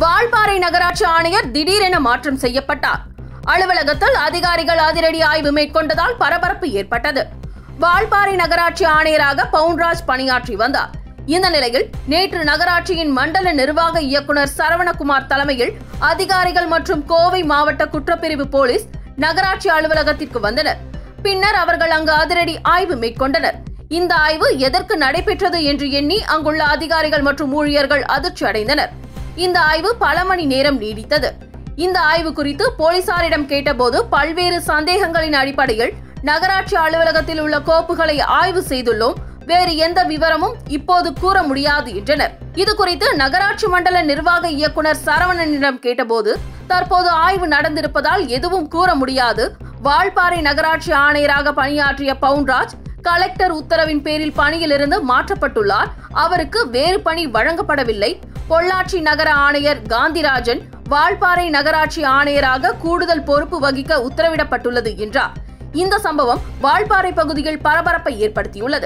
வால்பாறை நகராட்சி ஆணையர் திடீரென மாற்றம் செய்யப்பட்டார் அலுவலகத்தில் அதிகாரிகள் அதிரடி ஆய்வு மேற்கொண்டதால் பரபரப்பு ஏற்பட்டது வால்பாறை நகராட்சி ஆணையராக பவுன்ராஜ் பணியாற்றி வந்தார் இந்த நிலையில் நேற்று நகராட்சியின் மண்டல நிர்வாக இயக்குனர் சரவணகுமார் தலைமையில் அதிகாரிகள் மற்றும் கோவை மாவட்ட குற்றப்பிரிவு போலீஸ் நகராட்சி அலுவலகத்திற்கு வந்தனர் பின்னர் அவர்கள் அங்கு அதிரடி ஆய்வு மேற்கொண்டனர் இந்த ஆய்வு எதற்கு நடைபெற்றது என்று எண்ணி அங்குள்ள அதிகாரிகள் மற்றும் ஊழியர்கள் அதிர்ச்சி அடைந்தனர் இந்த ஆய்வு பல மணி நேரம் நீடித்தது இந்த ஆய்வு குறித்து போலீசாரிடம் கேட்டபோது பல்வேறு சந்தேகங்களின் அடிப்படையில் நகராட்சி அலுவலகத்தில் உள்ள கோப்புகளை ஆய்வு செய்துள்ளோம் வேறு எந்த விவரமும் இப்போது கூற முடியாது என்றனர் இது குறித்து நகராட்சி மண்டல நிர்வாக இயக்குனர் சரவணனிடம் கேட்டபோது தற்போது ஆய்வு நடந்திருப்பதால் எதுவும் கூற முடியாது வால்பாறை நகராட்சி ஆணையராக பணியாற்றிய பவுன்ராஜ் கலெக்டர் உத்தரவின் பேரில் பணியிலிருந்து மாற்றப்பட்டுள்ளார் அவருக்கு வேறு பணி வழங்கப்படவில்லை பொள்ளாச்சி நகர ஆணையர் காந்திராஜன் வால்பாறை நகராட்சி ஆணையராக கூடுதல் பொறுப்பு வகிக்க உத்தரவிடப்பட்டுள்ளது என்றார் இந்த சம்பவம் வால்பாறை பகுதியில் பரபரப்பை ஏற்படுத்தியுள்ளது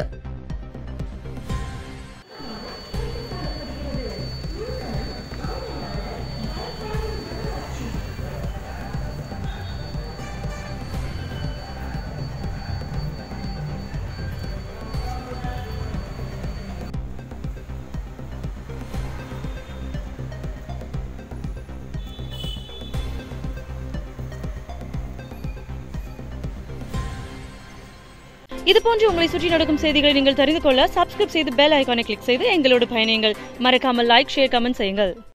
இது போன்று உங்களை சுற்றி நடக்கும் செய்திகளை நீங்கள் தெரிந்து கொள்ள சப்ஸ்கிரைப் செய்து பெல் ஐகானை கிளிக் செய்து எங்களோடு பயணியுங்கள் மறக்காமல் லைக் ஷேர் கமெண்ட் செய்யுங்கள்